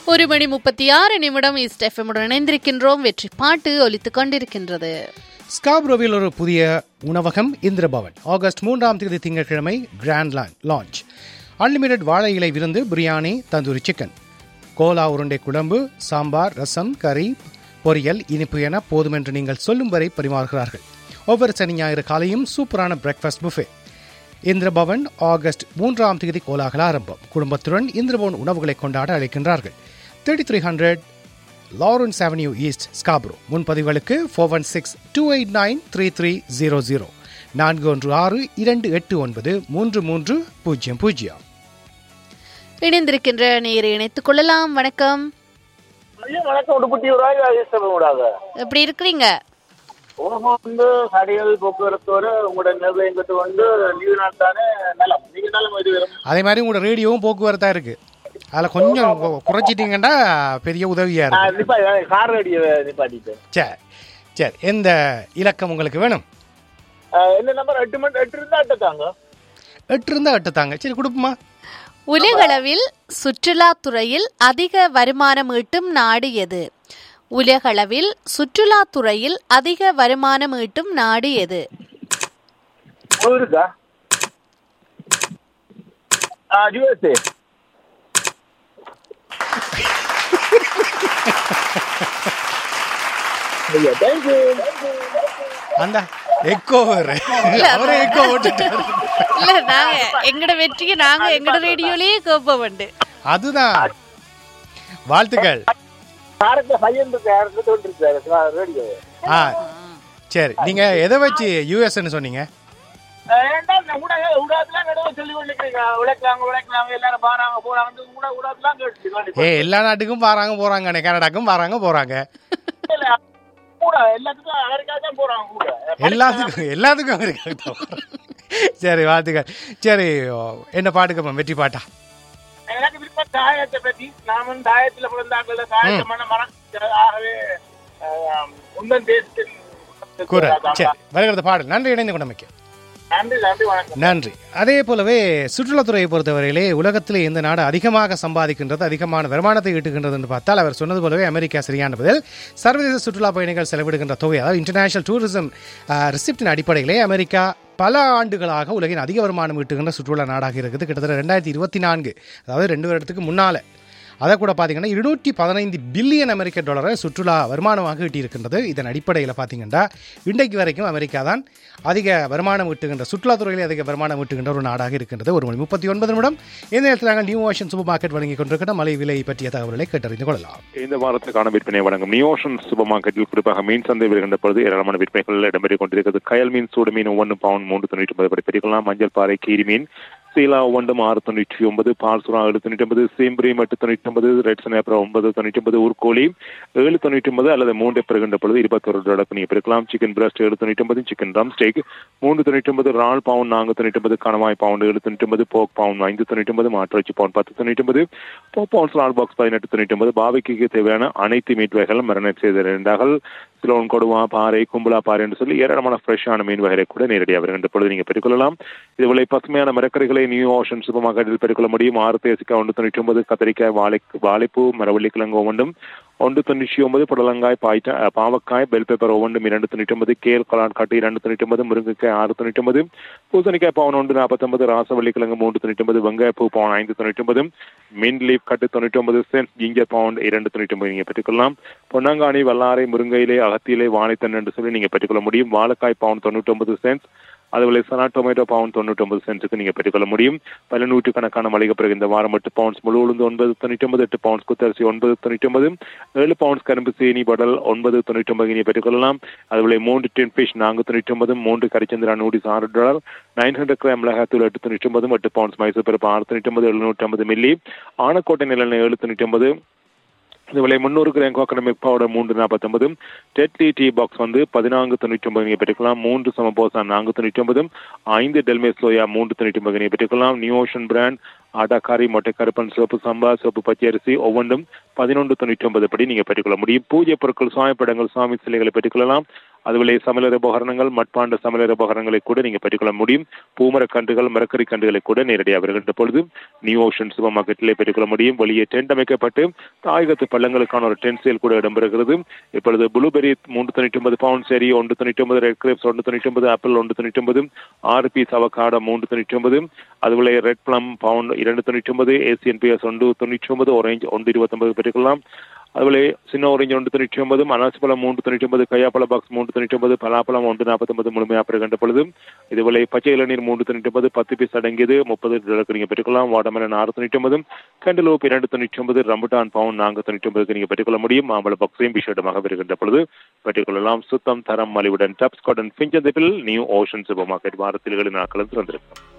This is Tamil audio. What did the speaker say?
ஒரு மணி முப்பத்தி ஆறு நிமிடம் ஈஸ்ட் எஃப்எம்முடன் இணைந்திருக்கின்றோம் வெற்றி பாட்டு ஒலித்துக் கொண்டிருக்கின்றது ஸ்காப்ரோவில் ஒரு புதிய உணவகம் இந்திரபவன் ஆகஸ்ட் மூன்றாம் தேதி திங்கட்கிழமை கிராண்ட் லான்ச் அன்லிமிடெட் வாழை இலை விருந்து பிரியாணி தந்தூரி சிக்கன் கோலா உருண்டை குழம்பு சாம்பார் ரசம் கறி பொரியல் இனிப்பு என போதுமென்று நீங்கள் சொல்லும் வரை பரிமாறுகிறார்கள் ஒவ்வொரு சனி ஞாயிறு காலையும் சூப்பரான பிரேக்ஃபாஸ்ட் புஃபே இந்திரபவன் ஆகஸ்ட் மூன்றாம் தேதி கோலாகல ஆரம்பம் குடும்பத்துடன் இந்திரபவன் உணவுகளை கொண்டாட அழைக்கின்றார்கள் thirty three hundred Lawrence avenue east Scarborough முன்பதிவுகளுக்கு four one six two eight nine three three zero zero நான்கு ஒன்று ஆறு இரண்டு எட்டு ஒன்பது மூன்று மூன்று பூஜ்ஜியம் பூஜ்ஜியம் இணைந்திருக்கின்ற நேரை இணைத்துக் கொள்ளலாம் வணக்கம் ஐயா வணக்கம் உடுப்பட்டி ஒரு ஆய்வு கூடாது எப்படி இருக்கிறீங்க உலகம் வந்து கடைகள் போக்குவரத்தோட உங்களோட நிர்வாகத்து வந்து லீவு நாள் தானே நலம் நீங்க நலம் இது வரும் அதே மாதிரி உங்களோட ரேடியோவும் போக்குவரத்தா இருக்கு அதில் கொஞ்சம் கு- குறைச்சிட்டீங்கன்னா பெரிய உதவியா இருக்கும் நிப்பா கார் அடிய நிப்பாட்டிட்டு சரி சரி எந்த இலக்கம் உங்களுக்கு வேணும் அஹ், என்ன நம்பர் எட்டு மணி எட்டு இருந்தா எட்டுத்தாங்க எட்டு இருந்தா எட்டு தாங்க சரி கொடுப்போமா உலகளவில் சுற்றுலாத்துறையில் அதிக வருமானம் ஈட்டும் நாடு எது உலகளவில் சுற்றுலாத்துறையில் அதிக வருமானம் ஈட்டும் நாடு எது உங்களுக்கு இருக்கா யூஎஸ்ஏ ஐயா தேங்க்யூ அந்த எக்கோ அவரே எக்கோ ஓட்டுட்டாரு இல்ல நாங்க எங்கட வெற்றிக்கு நாங்க எங்கட ரேடியோலயே கேட்போம் உண்டு அதுதான் வாழ்த்துக்கள் காரத்துல பையன் இருக்கு யாருக்கு தோன்றிருக்காரு ரேடியோ ஆ சரி நீங்க எதை வச்சு யூஎஸ்ன்னு சொன்னீங்க ஏன்டா கூட ஊடாதுலாம் நடுவே சொல்லி கொண்டிருக்கீங்க உழைக்கிறாங்க உழைக்கிறாங்க எல்லாரும் பாறாங்க போறாங்க வந்து கூட ஊடாதுலாம் கேட்டு ஏ எல்லா நாட்டுக்கும் பாறாங்க போறாங்க கனடாக்கும் பாறாங்க போறாங்க கூட எல்லாத்துக்கும் அமெரிக்கா தான் போறாங்க கூட எல்லாத்துக்கும் எல்லாத்துக்கும் இருக்கு சரி வாழ்த்துக்கள் சரி என்ன பாட்டுக்கப்பா வெற்றி பாட்டா எனக்கு விருப்பம் தாயத்தை பத்தி நாமும் தாயத்துல பிறந்தாங்கல்ல தாயத்தை மன மறக்க ஆகவே ஆஹ், உந்தன் தேசத்தின் கூற சரி வருகிறது பாடல் நன்றி இணைந்து கொண்டமைக்கு நன்றி நன்றி வணக்கம் நன்றி அதே போலவே சுற்றுலாத்துறையை பொறுத்தவரையிலே உலகத்திலே எந்த நாடு அதிகமாக சம்பாதிக்கின்றது அதிகமான வருமானத்தை ஈட்டுகின்றது என்று பார்த்தால் அவர் சொன்னது போலவே அமெரிக்கா சரியான பதில் சர்வதேச சுற்றுலா பயணிகள் செலவிடுகின்ற தொகை அதாவது இன்டர்நேஷனல் டூரிசம் ரிசிப்டின் அடிப்படையிலே அமெரிக்கா பல ஆண்டுகளாக உலகின் அதிக வருமானம் ஈட்டுகின்ற சுற்றுலா நாடாக இருக்குது கிட்டத்தட்ட ரெண்டாயிரத்தி இருபத்தி நான்கு அதாவது ரெண்டு வருடத்துக்கு முன்னால அதை கூட பார்த்தீங்கன்னா இருநூற்றி பதினைந்து பில்லியன் அமெரிக்க டாலரை சுற்றுலா வருமானமாக ஈட்டியிருக்கின்றது இதன் அடிப்படையில் பார்த்தீங்கன்னா இன்றைக்கு வரைக்கும் அமெரிக்கா தான் அதிக வருமானம் ஈட்டுகின்ற சுற்றுலாத்துறையிலே அதிக வருமானம் ஈட்டுகின்ற ஒரு நாடாக இருக்கின்றது ஒரு மணி முப்பத்தி ஒன்பது நிமிடம் இந்த நேரத்தில் நாங்கள் நியூ ஓஷன் சூப்பர் மார்க்கெட் வழங்கி கொண்டிருக்கிற மலை விலை பற்றிய தகவல்களை கேட்டறிந்து கொள்ளலாம் இந்த வாரத்துக்கான விற்பனை வழங்கும் நியோஷன் சூப்பர் மார்க்கெட்டில் குறிப்பாக மீன் சந்தை வருகின்ற பொழுது ஏராளமான விற்பனைகள் இடம்பெற்றுக் கொண்டிருக்கிறது கயல் மீன் சூடு மீன் ஒவ்வொன்று பவுன் மூன்று தொண்ணூற்றி ஒன்பது படி பிரிக்கலாம் மஞ்சள் பாறை கீரி மீன் சீலா ஒவ்வொன்றும் ஆறு தொண்ணூற்றி ஒன்பது பால்சுரா ஏழு தொண்ணூற்றி ஒன்பது சேம்பிரியம் எட்டு தொண்ணூற்றி ஒன்பது ரெட் சனேப்ரா ஒன்பது தொண்ணூற்றி ஒன்பது ஊர்கோழி ஏழு தொண்ணூற்றி ஒன்பது அல்லது மூன்றை பெறுகின்ற பொழுது இருபத்தொரு டாலருக்கு நீங்கள் பெருக்கலாம் சிக்கன் பிரஸ்ட் ஏழு தொண்ணூற்றி ஒன்பது சிக்கன் ரம் ஸ்டேக் மூன்று தொண்ணூற்றி ஒன்பது ரால் பவுன் நான்கு தொண்ணூற்றி ஒன்பது கணவாய் பவுண்ட் ஏழு தொண்ணூற்றி ஒன்பது போக் பவுன் ஐந்து தொண்ணூற்றி ஒன்பது மாட்டிறைச்சி பவுன் பத்து தொண்ணூற்றி ஒன்பது போ பவுன்ஸ் ரால் பாக்ஸ் பதினெட்டு தொண்ணூற்றி ஒன்பது பாவிக்கு தேவையான அனைத்து மீட் வகைகளும் மரணட் செய்திருந்தார்கள் சிலோன் கொடுவா பாறை கும்பலா பாறை என்று சொல்லி ஏராளமான ஃப்ரெஷ்ஷான மீன் வகைகளை கூட நேரடியாக வருகின்ற பொழுது நீங்கள் பெற்றுக்கொள்ளலாம் இதுவரை பசுமையான மரக்கறிகளை நியூ ஓஷன் சூப்பர் மார்க்கெட்டில் பெற்றுக்கொள்ள முடியும் ஆறு தேசிக்காய் ஒன்று தொண்ணூற்றி ஒன்பது கத்திரிக்காய் வாழை வாழைப்பூ மரவள்ளி கிழங்கு ஒவ்வொன்றும் ஒன்று தொண்ணூற்றி ஒன்பது புடலங்காய் பாய்ட்ட அஹ், பாவக்காய் பெல் பேப்பர் ஒவ்வொன்றும் இரண்டு தொண்ணூற்றி ஒன்பது கேல் கலான் காட்டு இரண்டு தொண்ணூற்றி ஒன்பது முருங்கைக்காய் ஆறு தொண்ணூற்றி ஒன்பது பூசணிக்காய் பவுன் ஒன்று நாற்பத்தொன்பது ராசவள்ளி கிழங்கு மூன்று தொண்ணூற்றி ஒன்பது வெங்காயப்பூ பவுன் ஐந்து தொண்ணூற்றி ஒன்பது மின் லீப் கட்டு தொண்ணூற்றி ஒன்பது சென்ட் ஜிஞ்சர் பவுண்ட் இரண்டு தொண்ணூற்றி ஒன்பது நீங்கள் பெற்றுக்கொள்ளலாம் பொன்னாங்கானி வல்லாரை முருங்கையிலே அகத்தியிலே வாழைத்தன் என்று சொல்லி நீங்கள் பெற்றுக்கொள்ள முடியும் வாழைக்காய் பவுன் தொண்ணூற்றி ஒன்பது சென்ட் அதுபோல சனா டொமேட்டோ பவுன் தொண்ணூற்றி ஒன்பது சென்ட்டுக்கு நீங்கள் பெற்றுக்கொள்ள முடியும் பல நூற்றுக்கணக்கான மளிகை பிறகு இந்த வாரம் எட்டு பவுன்ஸ் முழு உளுந்து ஒன்பது தொண்ணூற்றி ஒன்பது எட்டு பவுன்ஸ் குத்தரிசி ஒன்பது தொண்ணூற்றி ஒன்பது ஏழு பவுன்ஸ் கரும்பு சீனி படல் ஒன்பது தொண்ணூற்றி ஒன்பது நீங்கள் பெற்றுக்கொள்ளலாம் அதுபோல மூன்று டென் ஃபிஷ் நான்கு தொண்ணூற்றி ஒன்பது மூன்று கரிச்சந்திரா நூடிஸ் ஆறு டாலர் நைன் ஹண்ட்ரட் கிராம் மிளகாத்தூள் எட்டு தொண்ணூற்றி ஒன்பது எட்டு பவுன்ஸ் மைசூர் பருப்பு ஆறு தொண்ணூற்றி ஒன்பது எழுநூற்றி ஐம்பது மில்லி ஆனக்கோட்டை நிலெண்ணெய் ஏழு தொண்ணூற்றி ஒன்பது இது விலை முந்நூறு கிராம் கோகனமிக் பவுடர் மூன்று நாற்பத்தொன்பது டெட்லி டீ பாக்ஸ் வந்து பதினான்கு தொண்ணூற்றி ஒன்பது நீங்கள் பெற்றுக்கலாம் மூன்று சமபோசா நான்கு தொண்ணூற்றி ஒன்பது ஐந்து டெல்மே சோயா மூன்று தொண்ணூற்றி ஒன்பது நீங்கள் பெற்றுக்கலாம் நியூ ஓஷன் பிராண்ட் ஆட்டாக்காரி மொட்டைக்கருப்பன் சிவப்பு சம்பா சிவப்பு பச்சரிசி ஒவ்வொன்றும் பதினொன்று தொண்ணூற்றி ஒன்பது படி நீங்கள் பெற்றுக்கொள்ள முடியும் பூஜை பொருட்கள் சுவாமி படங்கள் சுவாமி சிலைகளை பெற்றுக்கொள்ளலாம் அதுபோல சமையலர் உபகரணங்கள் மட்பாண்ட சமையலர் உபகரணங்களை கூட நீங்க பெற்றுக்கொள்ள முடியும் பூமர கன்றுகள் மரக்கறி கன்றுகளை கூட நேரடியாக வருகின்ற பொழுது நியூ ஓஷன் சூப்பர் மார்க்கெட்டிலே பெற்றுக்கொள்ள முடியும் வெளியே டென்ட் அமைக்கப்பட்டு தாயகத்து பள்ளங்களுக்கான ஒரு டென்ட் சேல் கூட இடம்பெறுகிறது இப்பொழுது ப்ளூபெரி மூன்று தொண்ணூற்றி ஒன்பது பவுண்ட் சரி ஒன்று தொண்ணூற்றி ஒன்பது ரெட் கிரேப்ஸ் ஒன்று தொண்ணூற்றி ஒன்பது ஆப்பிள் ஒன்று தொண்ணூற்றி ஒன்பது ஆறு பீஸ் அவகாடோ மூன்று தொண்ணூற்றி ஒன்பது அதுபோல ரெட் பிளம் பவுண்ட் இரண்டு தொண்ணூற்றி ஒன்பது ஏசியன் பிஎஸ் ஒன்று தொண்ணூற்றி ஒன்பது ஆரஞ்சு ஒன்று இருபத்தொன்பது பெற்றுக்கொள்ளலாம் അതുപോലെ சின்ன ഓറഞ്ച് ഒന്ന് തൊണ്ണൂറ്റി ഒമ്പതും അനാസിപ്പഴം മൂന്ന് തൊണ്ണൂറ്റി ഒമ്പത് കയ്യാപ്പള ബോക്സ് മൂന്ന് തൊണ്ണൂറ്റി ഒമ്പത് പലാപ്പളം ഒന്ന് നാൽപ്പത്തൊമ്പത് മുഴുமையாக கண்டப்பொழுதும் இதுபோல பச்சை இளநீர் மூன்று தொண்ணூற்றி ஒன்பது பத்து பீஸ் அடங்கியது முப்பது டாலருக்கு நீங்கள் பெற்றுக்கொள்ளலாம் வாட்டர்மெலன் ஆறு தொண்ணூற்றி ஒன்பதும் கண்டலோப் இரண்டு தொண்ணூற்றி ஒன்பது ரம்புட்டான் பவுன் நான்கு தொண்ணூற்றி ஒன்பதுக்கு நீங்கள் பெற்றுக்கொள்ள முடியும் மாம்பழ பாக்ஸையும் பிஷர்ட்டுமாக வருகின்ற பொழுது பெற்றுக்கொள்ளலாம் சுத்தம் தரம் மலிவுடன் டப்ஸ் காட்டன் பிஞ்சந்திப்பில் நியூ ஓஷன் சூப்பர் மார்க்கெட் வாரத்தில் ஏழு நாட்களும் திறந்திருக்கும்